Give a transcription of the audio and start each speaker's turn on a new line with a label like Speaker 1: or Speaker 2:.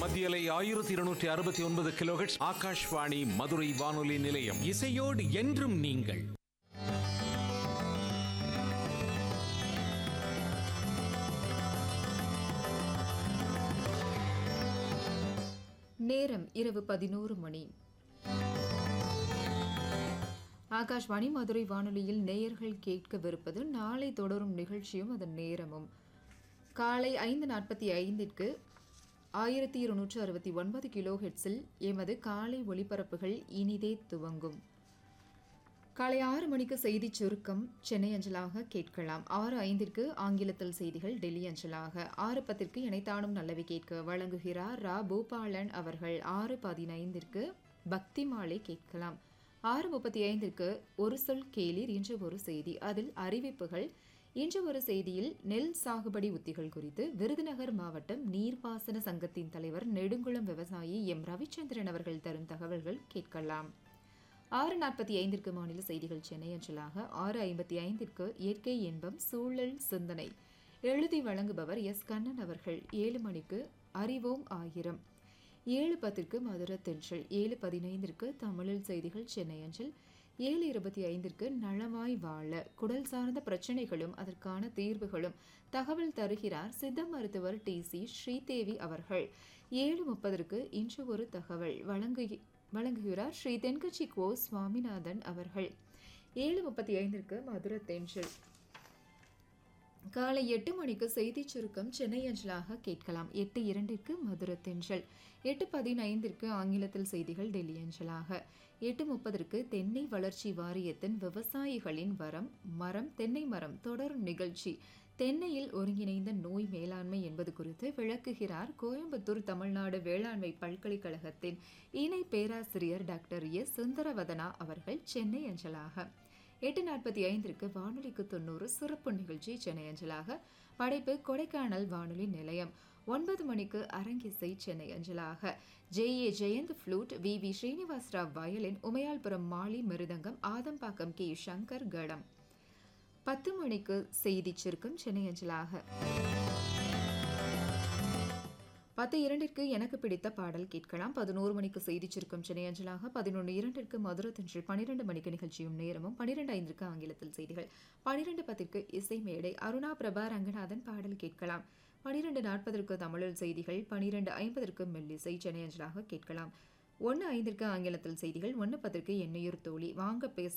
Speaker 1: மத்தியலை ஆயிரத்தி இருநூற்றி அறுபத்தி ஒன்பது கிலோஹெட்ஸ் ஆகாஷ்வாணி மதுரை வானொலி நிலையம்
Speaker 2: இசையோடு என்றும் நீங்கள்
Speaker 3: நேரம் இரவு பதினோரு மணி ஆகாஷ்வாணி மதுரை வானொலியில் நேயர்கள் கேட்கவிருப்பது நாளை தொடரும் நிகழ்ச்சியும் அதன் நேரமும் காலை ஐந்து நாற்பத்தி ஐந்திற்கு ஆயிரத்தி இருநூற்று அறுபத்தி ஒன்பது கிலோ ஹெட்ஸில் எமது காலை ஒளிபரப்புகள் இனிதே துவங்கும் காலை ஆறு மணிக்கு செய்திச் சுருக்கம் சென்னை அஞ்சலாக கேட்கலாம் ஆறு ஐந்திற்கு ஆங்கிலத்தில் செய்திகள் டெல்லி அஞ்சலாக ஆறு பத்திற்கு இணைத்தானும் நல்லவை கேட்க வழங்குகிறார் ரா பூபாலன் அவர்கள் ஆறு பதினைந்திற்கு பக்தி மாலை கேட்கலாம் ஆறு முப்பத்தி ஐந்திற்கு ஒரு சொல் கேளீர் இன்று ஒரு செய்தி அதில் அறிவிப்புகள் இன்று ஒரு செய்தியில் நெல் சாகுபடி உத்திகள் குறித்து விருதுநகர் மாவட்டம் நீர்ப்பாசன சங்கத்தின் தலைவர் நெடுங்குளம் விவசாயி எம் ரவிச்சந்திரன் அவர்கள் தரும் தகவல்கள் கேட்கலாம் ஆறு நாற்பத்தி ஐந்திற்கு மாநில செய்திகள் சென்னை அஞ்சலாக ஆறு ஐம்பத்தி ஐந்திற்கு இயற்கை இன்பம் சூழல் சிந்தனை எழுதி வழங்குபவர் எஸ் கண்ணன் அவர்கள் ஏழு மணிக்கு அறிவோம் ஆயிரம் ஏழு பத்திற்கு மதுர தென்றல் ஏழு பதினைந்திற்கு தமிழில் செய்திகள் சென்னை அஞ்சல் ஏழு இருபத்தி ஐந்திற்கு நலமாய் வாழ குடல் சார்ந்த பிரச்சனைகளும் அதற்கான தீர்வுகளும் தகவல் தருகிறார் சித்த மருத்துவர் டி சி ஸ்ரீதேவி அவர்கள் ஏழு முப்பதற்கு இன்று ஒரு தகவல் வழங்கு வழங்குகிறார் ஸ்ரீ தென்கட்சி கோ சுவாமிநாதன் அவர்கள் ஏழு முப்பத்தி ஐந்திற்கு மதுர தென்றல் காலை எட்டு மணிக்கு செய்திச் சுருக்கம் சென்னை அஞ்சலாக கேட்கலாம் எட்டு இரண்டிற்கு மதுர தென்றல் எட்டு பதினைந்திற்கு ஆங்கிலத்தில் செய்திகள் டெல்லி அஞ்சலாக எட்டு முப்பதற்கு தென்னை வளர்ச்சி வாரியத்தின் விவசாயிகளின் வரம் மரம் தென்னை மரம் தொடர் நிகழ்ச்சி தென்னையில் ஒருங்கிணைந்த நோய் மேலாண்மை என்பது குறித்து விளக்குகிறார் கோயம்புத்தூர் தமிழ்நாடு வேளாண்மை பல்கலைக்கழகத்தின் இணை பேராசிரியர் டாக்டர் எஸ் சுந்தரவதனா அவர்கள் சென்னை அஞ்சலாக எட்டு நாற்பத்தி ஐந்திற்கு வானொலிக்கு தொண்ணூறு சிறப்பு நிகழ்ச்சி சென்னை அஞ்சலாக படைப்பு கொடைக்கானல் வானொலி நிலையம் ஒன்பது மணிக்கு அரங்கிசை சென்னை அஞ்சலாக J A Jayanth flute V V Srinivas Rao violin Umayalpuram Mali மிருதங்கம் ஆதம்பாக்கம் கே சங்கர் கடம் பத்து மணிக்கு செய்திச் சுருக்கம் சென்னை அஞ்சலாக பத்து இரண்டிற்கு எனக்கு பிடித்த பாடல் கேட்கலாம் பதினோரு மணிக்கு செய்திச் சுருக்கம் சென்னை அஞ்சலாக பதினொன்று இரண்டிற்கு மதுரை தென்றல் பன்னிரெண்டு மணிக்கு நிகழ்ச்சியும் நேரமும் பன்னிரெண்டு ஐந்திற்கு ஆங்கிலத்தில் செய்திகள் பன்னிரெண்டு பத்திற்கு இசை மேடை அருணா பிரபா ரங்கநாதன் பாடல் கேட்கலாம் பன்னிரெண்டு நாற்பதற்கு தமிழில் செய்திகள் பன்னிரெண்டு ஐம்பதற்கு மெல்லிசை சென்னை அஞ்சலாக கேட்கலாம் ஒன்று ஐந்திற்கு ஆங்கிலத்தில் செய்திகள் ஒன்று பத்திற்கு எண்ணையூர் தோழி வாங்க பேச